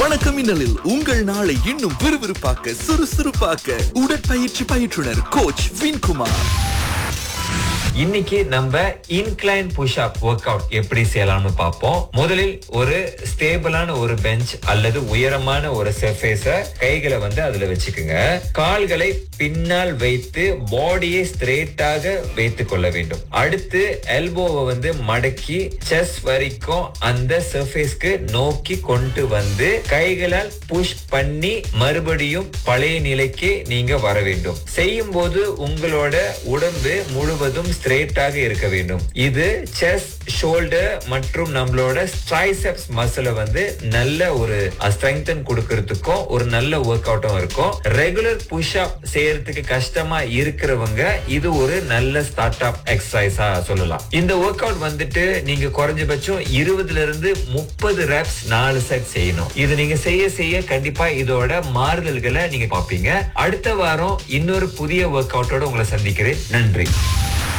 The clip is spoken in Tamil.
வணக்கம் மின்னலில் உங்கள் நாளை இன்னும் விறுவிறுப்பாக்க சுறுசுறுப்பாக்க உடற்பயிற்சி பயிற்றுனர் கோச் வின்குமார் இன்னைக்கு நம்ம incline push up workout எப்படி செய்யலாம்னு பார்ப்போம் முதலில் ஒரு ஸ்டேபிளான ஒரு பெஞ்ச் அல்லது உயரமான ஒரு சர்ஃபேஸ கைகளை வந்து அதுல வச்சுக்குங்க கால்களை பின்னால் வைத்து பாடியை ஸ்ட்ரெயிட்டாக வைத்துக் கொள்ள வேண்டும் அடுத்து எல்போவை வந்து மடக்கி செஸ் வரைக்கும் அந்த சர்ஃபேஸ்க்கு நோக்கி கொண்டு வந்து கைகளால் புஷ் பண்ணி மறுபடியும் பழைய நிலைக்கு நீங்க வர வேண்டும் செய்யும் போது உங்களோட உடம்பு முழுவதும் ஸ்ட்ரெயிட்டாக இருக்க வேண்டும் இது செஸ் ஷோல்டர் மற்றும் நம்மளோட ட்ரைசெப்ஸ் மசில வந்து நல்ல ஒரு ஸ்ட்ரெங்தன் கொடுக்கறதுக்கும் ஒரு நல்ல ஒர்க் அவுட்டும் இருக்கும் ரெகுலர் புஷ் அப் செய்யறதுக்கு கஷ்டமா இருக்கிறவங்க இது ஒரு நல்ல ஸ்டார்ட் அப் எக்ஸசைஸா சொல்லலாம் இந்த ஒர்க் அவுட் வந்துட்டு நீங்க குறைஞ்சபட்சம் இருபதுல இருந்து முப்பது ரெப்ஸ் நாலு செட் செய்யணும் இது நீங்க செய்ய செய்ய கண்டிப்பா இதோட மாறுதல்களை நீங்க பார்ப்பீங்க அடுத்த வாரம் இன்னொரு புதிய ஒர்க் அவுட்டோட உங்களை சந்திக்கிறேன் நன்றி